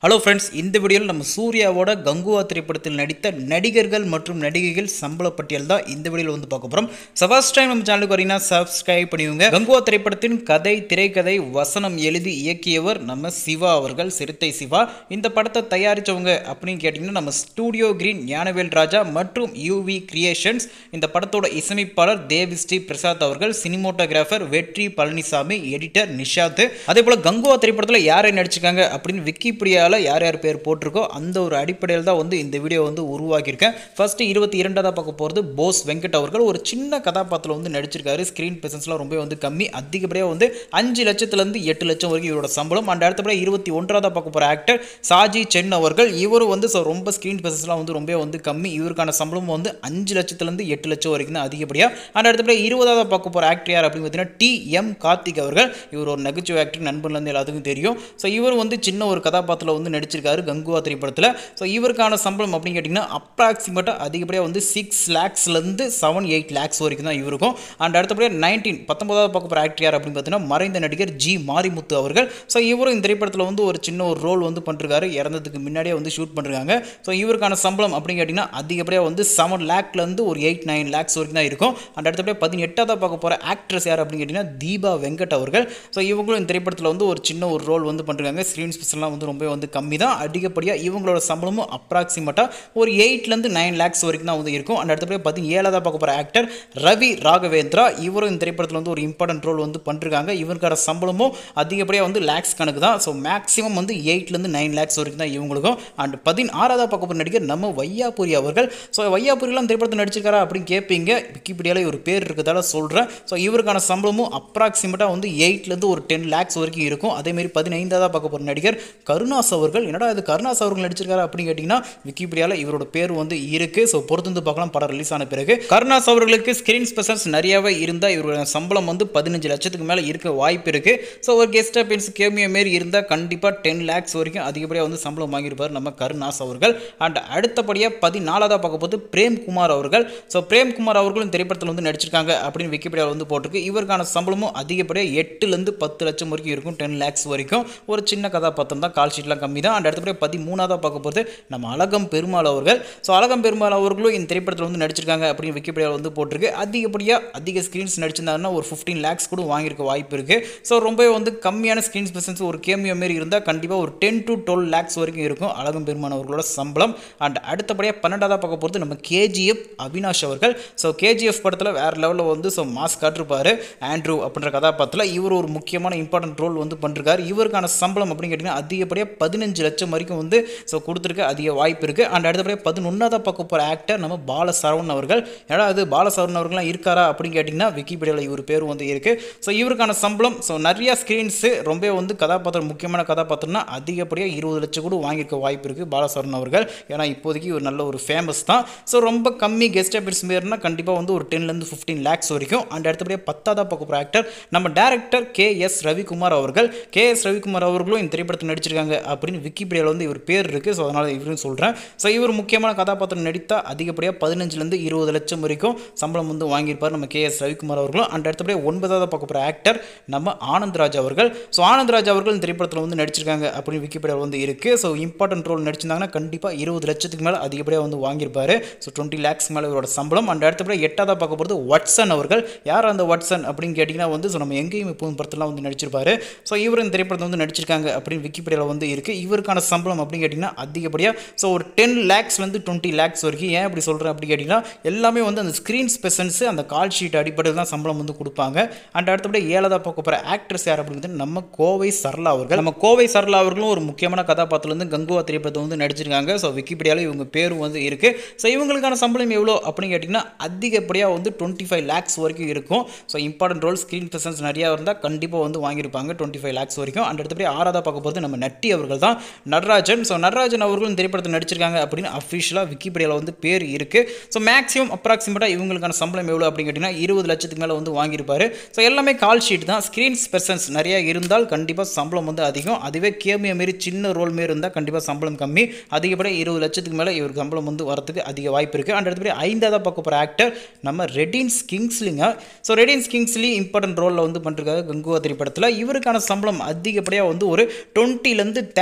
hello friends இந்த வீடியோவில் நம்ம சூர்யாவோட கங்குவா திரைப்படத்தில் நடித்த நடிகர்கள் மற்றும் நடிகைகள் சம்பள பட்டியல் தான் இந்த வீடியோவில் வந்து பார்க்க போகிறோம் ஸோ ஃபர்ஸ்ட் டைம் நம்ம சேனலுக்கு வரீங்கன்னா சப்ஸ்கிரைப் பண்ணிவிங்க கங்குவா திரைப்படத்தின் கதை திரைக்கதை வசனம் எழுதி இயக்கியவர் நம்ம சிவா அவர்கள் சிறுத்தை சிவா இந்த படத்தை தயாரித்தவங்க அப்படின்னு கேட்டிங்கன்னா நம்ம ஸ்டூடியோ கிரீன் ஞானவேல் ராஜா மற்றும் யூவி கிரியேஷன்ஸ் இந்த படத்தோட இசையமைப்பாளர் தேவி ஸ்ரீ பிரசாத் அவர்கள் சினிமோட்டோகிராஃபர் வெற்றி பழனிசாமி எடிட்டர் நிஷாத் அதே போல் கங்குவா திரைப்படத்தில் யாரை நடிச்சிருக்காங்க அப்படின்னு விக்கிபீடியாவில் யார் யார் பேர் போட்டிருக்கோ அந்த ஒரு அடிப்படையில் தான் வந்து இந்த வீடியோ வந்து உருவாக்கியிருக்கேன் ஃபர்ஸ்ட் இருபத்தி இரண்டாவது பார்க்க போகிறது போஸ் வெங்கட் அவர்கள் ஒரு சின்ன கதாபாத்திரம் வந்து நடிச்சிருக்காரு ஸ்க்ரீன் பிரசன்ஸ்லாம் ரொம்ப வந்து கம்மி அதிகப்படியாக வந்து அஞ்சு லட்சத்துலேருந்து எட்டு லட்சம் வரைக்கும் இவரோட சம்பளம் அண்ட் அடுத்தபடியாக இருபத்தி ஒன்றாவது பார்க்க போகிற ஆக்டர் சாஜி சென் அவர்கள் இவரும் வந்து so ரொம்ப ஸ்க்ரீன் பிரசன்ஸ்லாம் வந்து ரொம்ப வந்து கம்மி இவருக்கான சம்பளம் வந்து அஞ்சு லட்சத்துலேருந்து எட்டு லட்சம் வரைக்கும் தான் அதிகப்படியாக அண்ட் அடுத்தபடியாக இருபதாவது பார்க்க போகிற ஆக்டர் யார் அப்படின்னு பார்த்தீங்கன்னா டி எம் கார்த்திக் அவர்கள் இவர் ஒரு நகைச்சுவை ஆக்டர் நண்பன்லேருந்து எல்லாத்துக்கும் தெரியும் ஸோ இவர் வந்து சின்ன ஒரு கதாபாத்திரம் வந்து நடிச்சிருக்காரு கங்குவா திரைப்படத்தில் ஸோ இவருக்கான சம்பளம் அப்படின்னு கேட்டிங்கன்னா அப்ராக்சிமேட்டாக அதிகப்படியாக வந்து சிக்ஸ் லேக்ஸ்லேருந்து செவன் எயிட் லேக்ஸ் வரைக்கும் தான் இவருக்கும் அண்ட் அடுத்தபடியாக நைன்டீன் பத்தொன்பதாவது பார்க்க போகிற ஆக்டர் யார் அப்படின்னு பார்த்தீங்கன்னா மறைந்த நடிகர் ஜி மாரிமுத்து அவர்கள் ஸோ இவரும் இந்த திரைப்படத்தில் வந்து ஒரு சின்ன ஒரு ரோல் வந்து பண்ணிருக்காரு இறந்ததுக்கு முன்னாடியே வந்து ஷூட் பண்ணிருக்காங்க ஸோ இவருக்கான சம்பளம் அப்படின்னு கேட்டிங்கன்னா அதிகப்படியாக வந்து செவன் லேக்லேருந்து ஒரு எயிட் நைன் லேக்ஸ் வரைக்கும் தான் இருக்கும் அண்ட் அடுத்தபடியாக பதினெட்டாவது பார்க்க போகிற ஆக்ட்ரஸ் யார் அப்படின்னு கேட்டிங்கன்னா தீபா வெங்கட் அவர்கள் ஸோ இவங்களும் இந்த திரைப்படத்தில் வந்து ஒரு சின்ன ஒரு ரோல் வந்து பண்ணிருக்காங்க ஸ்க்ரீன் ஸ்பெஷல்லாம் வந்து ரொம்ப வந்து கம்மி தான் அதிகப்படியாக இவங்களோட சம்பளமும் அப்ராக்சிமேட்டாக ஒரு எயிட்லேருந்து நைன் லேக்ஸ் வரைக்கும் தான் வந்து இருக்கும் அண்ட் அடுத்தபடியாக பதினேழாவது பார்க்க போகிற ஆக்டர் ரவி ராகவேந்திரா இவரும் இந்த திரைப்படத்தில் வந்து ஒரு இம்பார்ட்டன்ட் ரோல் வந்து பண்ணிருக்காங்க இவருக்கான சம்பளமும் அதிகப்படியாக வந்து லேக்ஸ் கணக்கு தான் ஸோ மேக்ஸிமம் வந்து எயிட்லேருந்து நைன் லேக்ஸ் வரைக்கும் தான் இவங்களுக்கும் அண்ட் பதினாறாவது பார்க்க போகிற நடிகர் நம்ம வையாபுரி அவர்கள் ஸோ வையாபுரிலாம் திரைப்படத்தில் நடிச்சிருக்காரா அப்படின்னு கேட்பீங்க விக்கிபீடியாவில் ஒரு பேர் இருக்கிறதால சொல்கிறேன் ஸோ இவருக்கான சம்பளமும் அப்ராக்சிமேட்டாக வந்து எயிட்லேருந்து ஒரு டென் லேக்ஸ் வரைக்கும் இருக்கும் அதேமாரி பதினைந்தாவது பார்க்க போகிற நடிகர் கருணாஸ் அவர்கள் என்னடா இது கருணாஸ் அவர்கள் நடிச்சிருக்காரு அப்படின்னு கேட்டிங்கன்னா விக்கிபீடியாவில் இவரோட பேர் வந்து இருக்குது ஸோ பொறுத்து வந்து பார்க்கலாம் படம் ரிலீஸ் ஆன பிறகு கருணாஸ் அவர்களுக்கு ஸ்க்ரீன் ஸ்பெஷல்ஸ் நிறையவே இருந்தால் இவரோட சம்பளம் வந்து பதினஞ்சு லட்சத்துக்கு மேலே இருக்க வாய்ப்பு இருக்குது ஸோ ஒரு கெஸ்ட் அப்பீன்ஸ் கேமியோ மாரி இருந்தால் கண்டிப்பாக டென் லேக்ஸ் வரைக்கும் அதிகப்படியாக வந்து சம்பளம் வாங்கியிருப்பார் நம்ம கருணாஸ் அவர்கள் அண்ட் அடுத்தபடியாக பதினாலாவதாக பார்க்க போது பிரேம்குமார் அவர்கள் ஸோ பிரேம்குமார் அவர்களும் இந்த திரைப்படத்தில் வந்து நடிச்சிருக்காங்க அப்படின்னு விக்கிபீடியாவில் வந்து போட்டிருக்கு இவருக்கான சம்பளமும் அதிகப்படியாக எட்டுலேருந்து பத்து லட்சம் வரைக்கும் இருக்கும் டென் லேக்ஸ் வரைக்கும் ஒரு சின்ன கதாபாத்திரம் தான் கால் ஷீட்லாம் கம்மி தான் அண்ட் அடுத்தபடியாக பதிமூணாவதாக பார்க்க போகிறது நம்ம அழகம் பெருமாள் அவர்கள் ஸோ அழகம் பெருமாள் அவர்களும் இந்த திரைப்படத்தில் வந்து நடிச்சிருக்காங்க அப்படின்னு விக்கிபீடியாவில் வந்து போட்டிருக்கு அதிகப்படியாக அதிக ஸ்க்ரீன்ஸ் நடிச்சிருந்தாங்கன்னா ஒரு ஃபிஃப்டீன் லேக்ஸ் கூட வாங்கியிருக்க வாய்ப்பு இருக்குது ஸோ ரொம்பவே வந்து கம்மியான ஸ்க்ரீன்ஸ் பிரசன்ஸ் ஒரு கேமியோ மாரி இருந்தால் கண்டிப்பாக ஒரு டென் டு டுவெல் லேக்ஸ் வரைக்கும் இருக்கும் அழகம் பெருமான் அவர்களோட சம்பளம் அண்ட் அடுத்தபடியாக பன்னெண்டாவதாக பார்க்க போகிறது நம்ம கேஜிஎஃப் அவினாஷ் அவர்கள் ஸோ கேஜிஎஃப் படத்தில் வேறு லெவலில் வந்து ஸோ மாஸ் காட்டிருப்பாரு ஆண்ட்ரூ அப்படின்ற கதாபாத்திரத்தில் இவர் ஒரு முக்கியமான இம்பார்ட்டன்ட் ரோல் வந்து பண்ணிருக்காரு இவருக்கான சம்பளம் அப்படின்னு கேட்டிங்கன்னா அதிகப்படியாக பதினஞ்சு லட்சம் வரைக்கும் வந்து ஸோ கொடுத்துருக்க அதிக வாய்ப்பு இருக்குது அண்ட் அடுத்தபடியாக பதினொன்றாவது பார்க்க போகிற ஆக்டர் நம்ம பாலசரவணன் அவர்கள் ஏன்னா அது பாலசரவணன் அவர்கள்லாம் இருக்காரா அப்படின்னு கேட்டிங்கன்னா விக்கிபீடியாவில் இவர் பேர் வந்து இருக்குது ஸோ இவருக்கான சம்பளம் ஸோ நிறைய ஸ்க்ரீன்ஸு ரொம்ப வந்து கதாபாத்திரம் முக்கியமான கதாபாத்திரம்னா அதிகப்படியாக இருபது லட்சம் கூட வாங்கியிருக்க வாய்ப்பு இருக்குது பாலசரவணன் அவர்கள் ஏன்னா இப்போதைக்கு ஒரு நல்ல ஒரு ஃபேமஸ் தான் ஸோ ரொம்ப கம்மி கெஸ்ட் அப்பியர்ஸ் மாரினா கண்டிப்பாக வந்து ஒரு டென்லேருந்து ஃபிஃப்டீன் லேக்ஸ் வரைக்கும் அண்ட் அடுத்தபடியாக பத்தாவதாக பார்க்க போகிற ஆக்டர் நம்ம டேரக்டர் கே எஸ் ரவிக்குமார் அவர்கள் கே எஸ் ரவிக்குமார் அவர்களும் இந்த திரைப்படத்தில் நடிச்சிருக்காங்க அப்படின்னு விக்கிபீடியாவில் வந்து இவர் பேர் இருக்குது ஸோ அதனால் இவரும் சொல்கிறேன் ஸோ இவர் முக்கியமான கதாபாத்திரம் நடித்தால் அதிகப்படியாக பதினஞ்சுலேருந்து இருபது லட்சம் வரைக்கும் சம்பளம் வந்து வாங்கியிருப்பார் நம்ம கே எஸ் ரவிக்குமார் அவர்களும் அண்ட் அடுத்தபடியாக ஒன்பதாவது பார்க்க போகிற ஆக்டர் நம்ம ஆனந்த்ராஜ் அவர்கள் ஸோ ஆனந்த்ராஜ் அவர்கள் இந்த திரைப்படத்தில் வந்து நடிச்சிருக்காங்க அப்படின்னு விக்கிபீடியாவில் வந்து இருக்குது ஸோ இம்பார்ட்டன்ட் ரோல் நடிச்சிருந்தாங்கன்னா கண்டிப்பாக இருபது லட்சத்துக்கு மேலே அதிகப்படியாக வந்து வாங்கியிருப்பார் ஸோ டுவெண்ட்டி லேக்ஸ் மேலே இவரோட சம்பளம் அண்ட் அடுத்தபடி எட்டாவதாக பார்க்க போகிறது வட்சன் அவர்கள் யார் அந்த வட்சன் அப்படின்னு கேட்டிங்கன்னா வந்து ஸோ நம்ம எங்கேயும் இப்போ படத்துலாம் வந்து நடிச்சிருப்பாரு ஸோ இவர் இந்த திரைப்படத்தில் வந்து நடிச்சிருக்காங்க அப்படின்னு விக்கிபீடியாவில் வந்து இருக்குது இவருக்கான சம்பளம் அப்படின்னு கேட்டிங்கன்னா அதிகப்படியாக ஸோ ஒரு டென் லேக்ஸ்லேருந்து டுவெண்ட்டி லேக்ஸ் வரைக்கும் ஏன் அப்படி சொல்கிறேன் அப்படி கேட்டிங்கன்னா எல்லாமே வந்து அந்த ஸ்க்ரீன் ஸ்பெசன்ஸு அந்த கால் ஷீட் அடிப்படையில் தான் சம்பளம் வந்து கொடுப்பாங்க அண்ட் அடுத்தபடி ஏழாவதாக பார்க்க போகிற ஆக்ட்ரஸ் யார் அப்படிங்கிறது நம்ம கோவை சரளா அவர்கள் நம்ம கோவை சரளா அவர்களும் ஒரு முக்கியமான கதாபாத்திரம் வந்து கங்குவா திரைப்படத்தை வந்து நடிச்சிருக்காங்க ஸோ விக்கிபீடியாவில் இவங்க பேரும் வந்து இருக்குது ஸோ இவங்களுக்கான சம்பளம் எவ்வளோ அப்படின்னு கேட்டிங்கன்னா அதிகப்படியாக வந்து டுவெண்ட்டி ஃபைவ் லேக்ஸ் வரைக்கும் இருக்கும் so important role screen presence நிறையா இருந்தால் கண்டிப்பாக வந்து வாங்கியிருப்பாங்க டுவெண்ட்டி ஃபைவ் லேக்ஸ் வரைக்கும் அண்ட் அடுத்தபடி ஆறாவதாக பார்க்க போகிறது நம்ம நட்டி அவர்கள் தான் நடராஜன் ஸோ நடராஜன் அவர்களும் திரைப்படத்தில் நடிச்சிருக்காங்க அப்படின்னு அஃபிஷியலாக விக்கிபீடியாவில் வந்து பேர் இருக்குது ஸோ மேக்ஸிமம் அப்ராக்சிமேட்டாக இவங்களுக்கான சம்பளம் எவ்வளோ அப்படின்னு கேட்டிங்கன்னா இருபது லட்சத்துக்கு மேலே வந்து வாங்கியிருப்பாரு ஸோ எல்லாமே கால் ஷீட் தான் ஸ்க்ரீன்ஸ் பெர்சன்ஸ் நிறையா இருந்தால் கண்டிப்பாக சம்பளம் வந்து அதிகம் அதுவே கேமியா மாரி சின்ன ரோல் மாரி இருந்தால் கண்டிப்பாக சம்பளம் கம்மி அதிகப்படியாக இருபது லட்சத்துக்கு மேலே இவர் சம்பளம் வந்து வரதுக்கு அதிக வாய்ப்பு இருக்குது அண்ட் அடுத்தபடி ஐந்தாவது பார்க்க போகிற ஆக்டர் நம்ம ரெடின்ஸ் கிங்ஸ்லிங்க ஸோ ரெடின்ஸ் கிங்ஸ்லி இம்பார்ட்டன்ட் ரோலில் வந்து பண்ணிருக்காரு கங்குவா திரைப்படத்தில் இவருக்கான சம்பளம் அதிகப்படியாக வந்து ஒரு டுவெண்ட்டிலேருந்து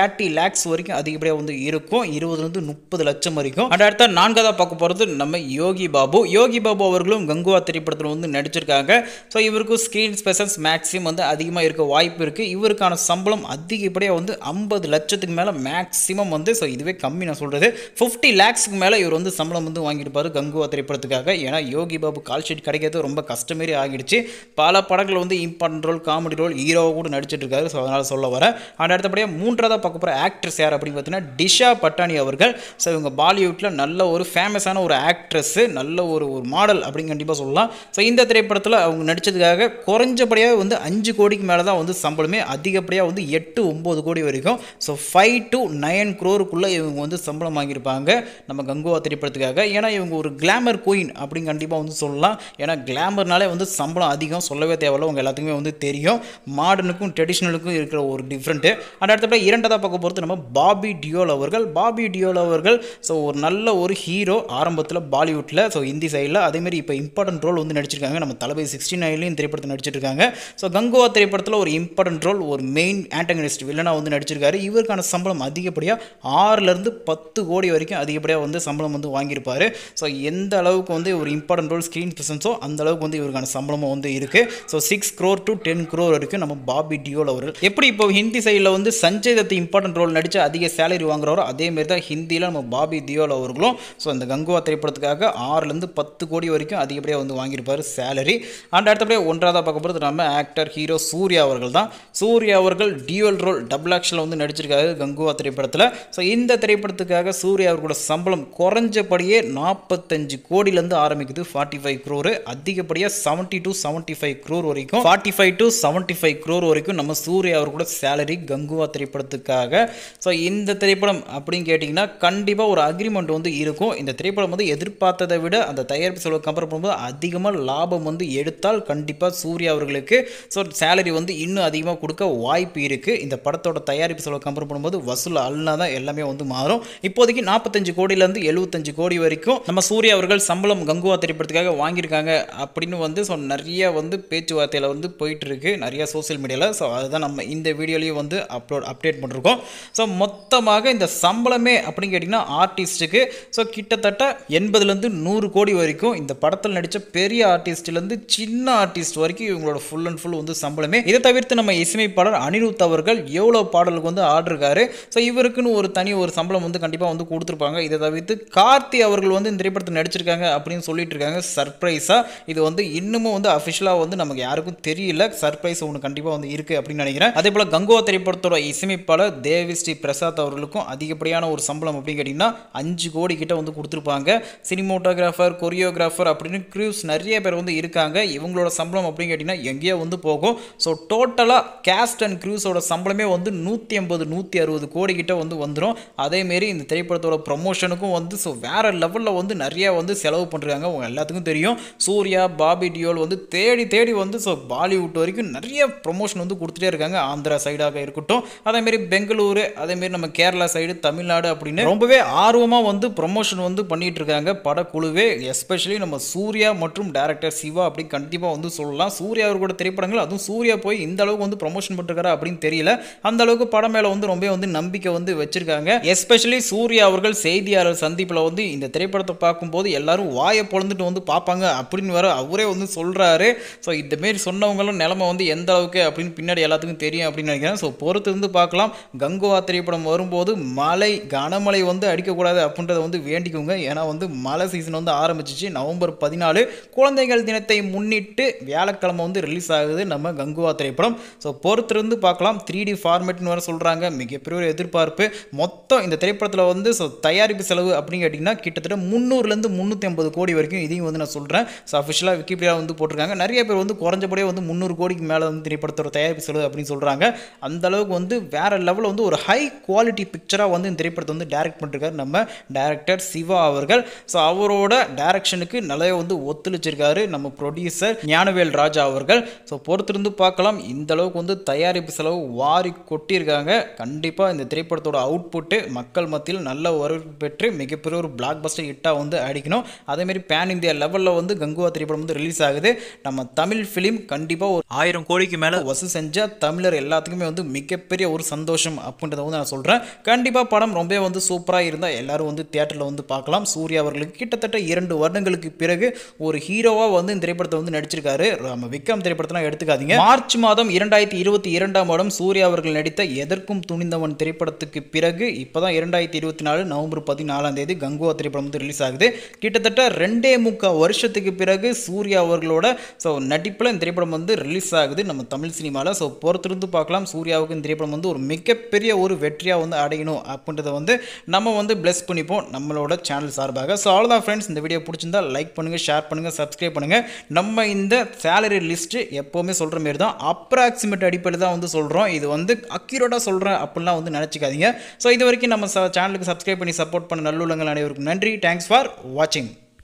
தேர்ட்டி லேக்ஸ் வரைக்கும் அதிகப்படியாக வந்து இருக்கும் இருபதுலேருந்து முப்பது லட்சம் வரைக்கும் அண்ட் அடுத்த நான்காவதாக பார்க்க போகிறது நம்ம யோகி பாபு யோகி பாபு அவர்களும் கங்குவா திரைப்படத்தில் வந்து நடிச்சிருக்காங்க ஸோ இவருக்கும் ஸ்க்ரீன் ஸ்பெஷல்ஸ் மேக்ஸிமம் வந்து அதிகமாக இருக்க வாய்ப்பு இருக்குது இவருக்கான சம்பளம் அதிகப்படியாக வந்து ஐம்பது லட்சத்துக்கு மேலே மேக்ஸிமம் வந்து ஸோ இதுவே கம்மி நான் சொல்கிறது ஃபிஃப்டி லேக்ஸ்க்கு மேலே இவர் வந்து சம்பளம் வந்து வாங்கியிருப்பார் கங்குவா திரைப்படத்துக்காக ஏன்னா யோகி பாபு கால் ஷீட் கிடைக்கிறது ரொம்ப கஷ்டமாரி ஆகிடுச்சு பல படங்கள் வந்து இம்பார்ட்டன்ட் ரோல் காமெடி ரோல் ஹீரோவாக கூட நடிச்சிட்டு இருக்காரு ஸோ அதனால் சொல்ல வரேன் அண்ட் அடுத்தபடியாக மூன்றாவதாக பார்க்க போகிற ஆக்ட்ரஸ் யார் அப்படின்னு பார்த்தீங்கன்னா டிஷா பட்டானி அவர்கள் ஸோ இவங்க பாலிவுட்டில் நல்ல ஒரு ஃபேமஸான ஒரு ஆக்ட்ரஸ்ஸு நல்ல ஒரு ஒரு மாடல் அப்படின்னு கண்டிப்பாக சொல்லலாம் ஸோ இந்த திரைப்படத்தில் அவங்க நடித்ததுக்காக குறைஞ்சபடியாக வந்து அஞ்சு கோடிக்கு மேலே தான் வந்து சம்பளமே அதிகப்படியாக வந்து எட்டு ஒம்பது கோடி வரைக்கும் ஸோ ஃபைவ் டு நயன் க்ரோருக்குள்ளே இவங்க வந்து சம்பளம் வாங்கியிருப்பாங்க நம்ம கங்குவா திரைப்படத்துக்காக ஏன்னா இவங்க ஒரு கிளாமர் குயின் அப்படின்னு கண்டிப்பாக வந்து சொல்லலாம் ஏன்னா கிளாமர்னாலே வந்து சம்பளம் அதிகம் சொல்லவே தேவையில்ல உங்கள் எல்லாத்துக்குமே வந்து தெரியும் மாடர்னுக்கும் ட்ரெடிஷ்னலுக்கும் இருக்கிற ஒரு டிஃப்ரெண்ட்டு அண்ட் அடுத்தபடி இரண்டாவதாக பார்க்க போகிறது நம்ம பாபி டியோல் அவர்கள் பாபி டியோல் அவர்கள் ஸோ ஒரு நல்ல ஒரு ஹீரோ ஆரம்பத்தில் பாலிவுட்டில் ஸோ ஹிந்தி சைடில் அதேமாரி இப்போ இம்பார்ட்டன்ட் ரோல் வந்து நடிச்சிருக்காங்க நம்ம தளபதி சிக்ஸ்டி நைன்லையும் திரைப்படத்தில் நடிச்சிட்டு இருக்காங்க ஸோ கங்குவா திரைப்படத்தில் ஒரு இம்பார்ட்டன்ட் ரோல் ஒரு மெயின் ஆண்டகனிஸ்ட் வில்லனாக வந்து நடிச்சிருக்காரு இவருக்கான சம்பளம் அதிகப்படியாக ஆறுலேருந்து பத்து கோடி வரைக்கும் அதிகப்படியாக வந்து சம்பளம் வந்து வாங்கியிருப்பார் ஸோ எந்த அளவுக்கு வந்து ஒரு இம்பார்ட்டன்ட் ரோல் ஸ்க்ரீன் ப்ரெசன்ஸோ அந்த அளவுக்கு வந்து இவருக்கான சம்பளமும் வந்து இருக்குது so six crore to ten crore வரைக்கும் நம்ம பாபி டியோல் அவர்கள் எப்படி இப்போ ஹிந்தி சைடில் வந்து சஞ்சய் தத் இம்பார்ட்டன்ட் ரோல் நடித்து அதிக சேலரி வாங்குறாரோ அதேமாரி தான் ஹிந்தியில் நம்ம பாபி தியோல் அவர்களும் ஸோ அந்த கங்குவா திரைப்படத்துக்காக ஆறுலேருந்து பத்து கோடி வரைக்கும் அதிகப்படியாக வந்து வாங்கியிருப்பார் சேலரி அண்ட் அடுத்தபடியாக ஒன்றாவதாக பார்க்க போகிறது நம்ம ஆக்டர் ஹீரோ சூர்யா அவர்கள் தான் சூர்யா அவர்கள் டியூவல் ரோல் டபுள் ஆக்ஷனில் வந்து நடிச்சிருக்காரு கங்குவா திரைப்படத்தில் ஸோ இந்த திரைப்படத்துக்காக சூர்யா அவர்களோட சம்பளம் குறைஞ்சபடியே நாற்பத்தஞ்சு கோடியிலேருந்து ஆரம்பிக்குது ஃபார்ட்டி ஃபைவ் க்ரோரு அதிகப்படியாக seventy to seventy five crore வரைக்கும் forty five to seventy five crore வரைக்கும் நம்ம சூர்யா அவர்களோட சேலரி கங்குவா திரைப்படத்துக்காக ஸோ இந்த திரைப்படம் அப்படின்னு கேட்டிங்கன்னா கண்டிப்பாக ஒரு அக்ரிமெண்ட் வந்து இருக்கும் இந்த திரைப்படம் வந்து எதிர்பார்த்ததை விட அந்த தயாரிப்பு செலவு கம்பேர் பண்ணும்போது அதிகமாக லாபம் வந்து எடுத்தால் கண்டிப்பாக சூர்யா அவர்களுக்கு ஸோ சேலரி வந்து இன்னும் அதிகமாக கொடுக்க வாய்ப்பு இருக்குது இந்த படத்தோட தயாரிப்பு செலவு கம்பேர் பண்ணும்போது வசூல் அல்னா தான் எல்லாமே வந்து மாறும் இப்போதைக்கு நாற்பத்தஞ்சு கோடியிலேருந்து எழுபத்தஞ்சு கோடி வரைக்கும் நம்ம சூர்யா அவர்கள் சம்பளம் கங்குவா திரைப்படத்துக்காக வாங்கியிருக்காங்க அப்படின்னு வந்து ஸோ நிறைய வந்து பேச்சுவார்த்தையில் வந்து போயிட்டு இருக்கு நிறைய சோசியல் மீடியாவில் ஸோ அதுதான் நம்ம இந்த வீடியோலையும் வந்து அப்லோட் அப்டேட் பண்ணிருக்கோம் ஸோ மொத்தமாக இந்த சம்பளமே அப்படின்னு கேட்டிங்கன்னா ஆர்டிஸ்ட்டுக்கு ஸோ கிட்டத்தட்ட எண்பதுலேருந்து நூறு கோடி வரைக்கும் இந்த படத்தில் நடித்த பெரிய ஆர்டிஸ்ட்லேருந்து சின்ன ஆர்டிஸ்ட் வரைக்கும் இவங்களோட ஃபுல் அண்ட் ஃபுல் வந்து சம்பளமே இதை தவிர்த்து நம்ம இசையமைப்பாளர் அனிருத் அவர்கள் எவ்வளோ பாடலுக்கு வந்து ஆடிருக்காரு ஸோ இவருக்குன்னு ஒரு தனி ஒரு சம்பளம் வந்து கண்டிப்பாக வந்து கொடுத்துருப்பாங்க இதை தவிர்த்து கார்த்தி அவர்கள் வந்து இந்த திரைப்படத்தில் நடிச்சிருக்காங்க அப்படின்னு சொல்லிட்டு இருக்காங்க சர்ப்ரைஸாக இது வந்து இன்னமும் வந்து அஃபிஷியலாக வந்து நமக்கு யாருக்கும் தெரியல சர்ப்ரைஸ் ஒன்று கண்டிப்பாக வந்து இருக்குது அப்படின்னு நினைக்கிறேன் அதே போல் கங்குவா திரைப்படத்தோட இசையமைப்பாளர் தேவி ஸ்ரீ பிரசாத் அவர்களுக்கும் அதிகப்படியான ஒரு சம்பளம் அப்படின்னு கேட்டிங்கன்னா அஞ்சு கோடி கிட்ட வந்து கொடுத்துருப்பாங்க சினிமோட்டோகிராஃபர் கொரியோகிராஃபர் அப்படின்னு க்ரூஸ் நிறைய பேர் வந்து இருக்காங்க இவங்களோட சம்பளம் அப்படின்னு கேட்டிங்கன்னா எங்கேயோ வந்து போகும் ஸோ டோட்டலாக கேஸ்ட் அண்ட் க்ரூஸோட சம்பளமே வந்து நூற்றி ஐம்பது நூற்றி அறுபது கோடி கிட்ட வந்து வந்துடும் அதேமாரி இந்த திரைப்படத்தோட ப்ரொமோஷனுக்கும் வந்து ஸோ வேறு லெவலில் வந்து நிறைய வந்து செலவு பண்ணுறாங்க உங்க எல்லாத்துக்கும் தெரியும் சூர்யா பாபி டியோல் வந்து தேடி தேடி வந்து ஸோ பாலிவுட் வரைக்கும் நிறைய ப்ரொமோஷன் வந்து கொடுத்துட்டே இருக்காங்க ஆந்திரா சைடாக இருக்கட்டும் அதேமாரி பெங்களூரு அதேமாரி நம்ம கேரளா சைடு தமிழ்நாடு அப்படின்னு ரொம்பவே ஆர்வமாக வந்து ப்ரொமோஷன் வந்து பண்ணிட்டு இருக்காங்க படக்குழுவே எஸ்பெஷலி நம்ம சூர்யா மற்றும் டேரக்டர் சிவா அப்படி கண்டிப்பாக வந்து சொல்லலாம் சூர்யா அவர்களோட திரைப்படங்கள் அதுவும் சூர்யா போய் இந்த அளவுக்கு வந்து ப்ரொமோஷன் பண்ணிருக்காரு அப்படின்னு தெரியல அந்த அளவுக்கு படம் மேலே வந்து ரொம்ப வந்து நம்பிக்கை வந்து வச்சிருக்காங்க எஸ்பெஷலி சூர்யா அவர்கள் செய்தியாளர் சந்திப்பில் வந்து இந்த திரைப்படத்தை பார்க்கும்போது எல்லாரும் வாயை பொழந்துட்டு வந்து பார்ப்பாங்க அப்படின்னு வர அவரே வந்து சொல்கிறாரு ஸோ இந்தமாரி சொன்னவங்களும் நிலமை வந்து எந்த அளவுக்கு அப்படின்னு பின்னாடி எல்லாத்துக்கும் தெரியும் அப்படின்னு நினைக்கிறேன் ஸோ பொறுத்து இருந்து பார்க்கலாம் கங்குவா திரைப்படம் வரும்போது மழை கனமழை வந்து அடிக்கக்கூடாது அப்படின்றத வந்து வேண்டிக்கோங்க ஏன்னா வந்து மழை சீசன் வந்து ஆரம்பிச்சிச்சு நவம்பர் பதினாலு குழந்தைகள் தினத்தை முன்னிட்டு வியாழக்கிழமை வந்து ரிலீஸ் ஆகுது நம்ம கங்குவா திரைப்படம் ஸோ பொறுத்திருந்து பார்க்கலாம் த்ரீ டி ஃபார்மேட்னு வேறு சொல்கிறாங்க மிகப்பெரிய ஒரு எதிர்பார்ப்பு மொத்தம் இந்த திரைப்படத்தில் வந்து ஸோ தயாரிப்பு செலவு அப்படின்னு கேட்டிங்கன்னா கிட்டத்தட்ட முந்நூறுலேருந்து முந்நூற்றி ஐம்பது கோடி வரைக்கும் இதையும் வந்து நான் சொல்கிறேன் ஸோ அஃபிஷியலாக விக்கிபீடியா வந்து போட்டிருக்காங்க நிறைய பேர் வந்து குறைஞ்சபடியே வந்து முந்நூறு கோடிக்கு மேலே வந்து திரைப்படத்தோட தயாரிப்பு செலவு அப்படின்னு சொல்கிறாங்க அந்த அளவுக்கு வந்து வேற லெவலில் வந்து ஒரு ஹை குவாலிட்டி பிக்சராக வந்து இந்த திரைப்படத்தை வந்து டைரக்ட் பண்ணிருக்காரு நம்ம டைரக்டர் சிவா அவர்கள் ஸோ அவரோட டைரக்ஷனுக்கு நிறைய வந்து ஒத்துழைச்சிருக்காரு நம்ம ப்ரொடியூசர் ஞானவேல் ராஜா அவர்கள் ஸோ பொறுத்திருந்து பார்க்கலாம் இந்த அளவுக்கு வந்து தயாரிப்பு செலவு வாரி கொட்டியிருக்காங்க கண்டிப்பாக இந்த திரைப்படத்தோட அவுட்புட்டு மக்கள் மத்தியில் நல்ல வரவேற்பு பெற்று மிகப்பெரிய ஒரு பிளாக் பஸ்டர் ஹிட்டாக வந்து அடிக்கணும் அதேமாரி பேன் இந்தியா லெவலில் வந்து கங்குவா திரைப்படம் வந்து ரிலீஸ் ஆகுது நம்ம தமிழ் ஃபிலிம் கண்டிப்பாக ஒரு ஆயிரம் கோடிக்கு மேலே வசூல் செஞ்சால் தமிழர் எல்லாத்துக்குமே வந்து மிகப்பெரிய ஒரு சந்தோஷம் விஷயம் அப்படின்றத வந்து நான் சொல்கிறேன் கண்டிப்பாக படம் ரொம்ப வந்து சூப்பராக இருந்தால் எல்லாரும் வந்து தியேட்டரில் வந்து பார்க்கலாம் சூர்யா அவர்களுக்கு கிட்டத்தட்ட இரண்டு வருடங்களுக்கு பிறகு ஒரு ஹீரோவாக வந்து இந்த திரைப்படத்தை வந்து நடிச்சிருக்காரு நம்ம விக்ரம் திரைப்படத்தெல்லாம் எடுத்துக்காதீங்க மார்ச் மாதம் இரண்டாயிரத்தி இருபத்தி இரண்டாம் வருடம் சூர்யா அவர்கள் நடித்த எதற்கும் துணிந்தவன் திரைப்படத்துக்கு பிறகு இப்போதான் இரண்டாயிரத்தி இருபத்தி நாலு நவம்பர் பதினாலாம் தேதி கங்குவா திரைப்படம் வந்து ரிலீஸ் ஆகுது கிட்டத்தட்ட ரெண்டே முக்கால் வருஷத்துக்கு பிறகு சூர்யா அவர்களோட ஸோ நடிப்பில் இந்த திரைப்படம் வந்து ரிலீஸ் ஆகுது நம்ம தமிழ் சினிமாவில் ஸோ பொறுத்திருந்து பார்க்கலாம் சூர்யாவுக்கு இந்த திரைப்படம் வந்து ஒரு மிகப்பெரிய ஒரு வெற்றியாக வந்து அடையணும் அப்படின்றத வந்து நம்ம வந்து பிளஸ் பண்ணிப்போம் நம்மளோட சேனல் சார்பாக ஸோ அவ்வளோதான் ஃப்ரெண்ட்ஸ் இந்த வீடியோ பிடிச்சிருந்தா லைக் பண்ணுங்கள் ஷேர் பண்ணுங்கள் சப்ஸ்கிரைப் பண்ணுங்கள் நம்ம இந்த சேலரி லிஸ்ட்டு எப்போவுமே சொல்கிற மாரி தான் அப்ராக்சிமேட் அடிப்படையில் தான் வந்து சொல்கிறோம் இது வந்து அக்யூரேட்டாக சொல்கிறேன் அப்படிலாம் வந்து நினச்சிக்காதீங்க ஸோ இது வரைக்கும் நம்ம சேனலுக்கு சப்ஸ்கிரைப் பண்ணி சப்போர்ட் பண்ண நல்லுள்ளங்கள் அனைவருக்கும் நன்றி தேங்க்ஸ் ஃபார் வாட்சிங்